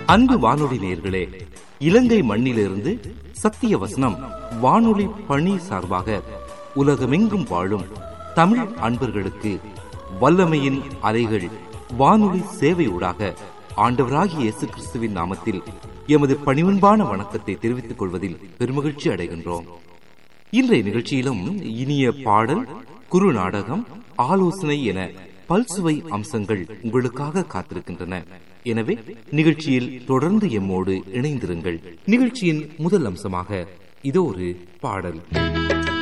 அன்பு வானொலி நேயர்களே இலங்கை மண்ணிலிருந்து சத்திய வசனம் வானொலி பணி சார்பாக உலகமெங்கும் வாழும் தமிழ் அன்பர்களுக்கு வல்லமையின் அலைகள் வானொலி சேவையூடாக ஆண்டவராகிய இயேசு கிறிஸ்துவின் நாமத்தில் எமது பணிவன்பான வணக்கத்தை தெரிவித்துக் கொள்வதில் பெருமகிழ்ச்சி அடைகின்றோம் இன்றைய நிகழ்ச்சியிலும் இனிய பாடல் குறு நாடகம் ஆலோசனை என பல்சுவை அம்சங்கள் உங்களுக்காக காத்திருக்கின்றன எனவே நிகழ்ச்சியில் தொடர்ந்து எம்மோடு இணைந்திருங்கள் நிகழ்ச்சியின் முதல் அம்சமாக இதோ ஒரு பாடல்